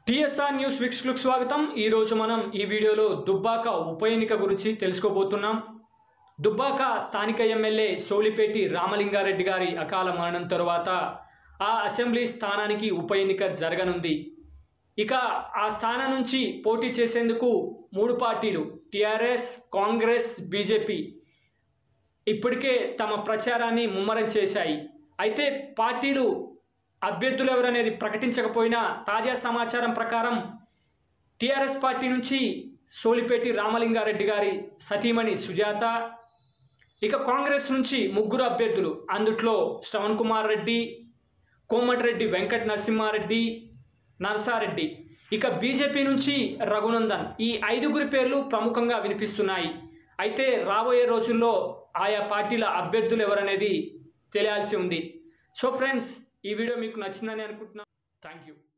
TSR news వీక్షకులకు స్వాగతం ఈ రోజు మనం ఈ వీడియోలో దుబ్బాక ఉప ఎన్నిక గురించి తెలుసుకోబోతున్నాం దుబ్బాక స్థానిక ఎమ్మెల్యే సోలిపేటి రామలింగారెడ్డి గారి అకాల మరణం తరువాత ఆ అసెంబ్లీ స్థానానికి ఉప ఎన్నిక జరగనుంది ఇక ఆ స్థానం నుంచి పోటీ చేసేందుకు మూడు పార్టీలు టిఆర్ఎస్ కాంగ్రెస్ బీజేపీ ఇప్పటికే తమ ప్రచారాన్ని ముమ్మరం చేశాయి అయితే పార్టీలు అభ్యర్థులు ఎవరనేది ప్రకటించకపోయినా తాజా సమాచారం ప్రకారం టీఆర్ఎస్ పార్టీ నుంచి సోలిపేటి రామలింగారెడ్డి గారి సతీమణి సుజాత ఇక కాంగ్రెస్ నుంచి ముగ్గురు అభ్యర్థులు అందుట్లో శ్రవణ్ కుమార్ రెడ్డి కోమటిరెడ్డి వెంకట నరసింహారెడ్డి నరసారెడ్డి ఇక బీజేపీ నుంచి రఘునందన్ ఈ ఐదుగురి పేర్లు ప్రముఖంగా వినిపిస్తున్నాయి అయితే రాబోయే రోజుల్లో ఆయా పార్టీల అభ్యర్థులు ఎవరనేది తెలియాల్సి ఉంది సో ఫ్రెండ్స్ ఈ వీడియో మీకు నచ్చిందని అనుకుంటున్నాను థ్యాంక్ యూ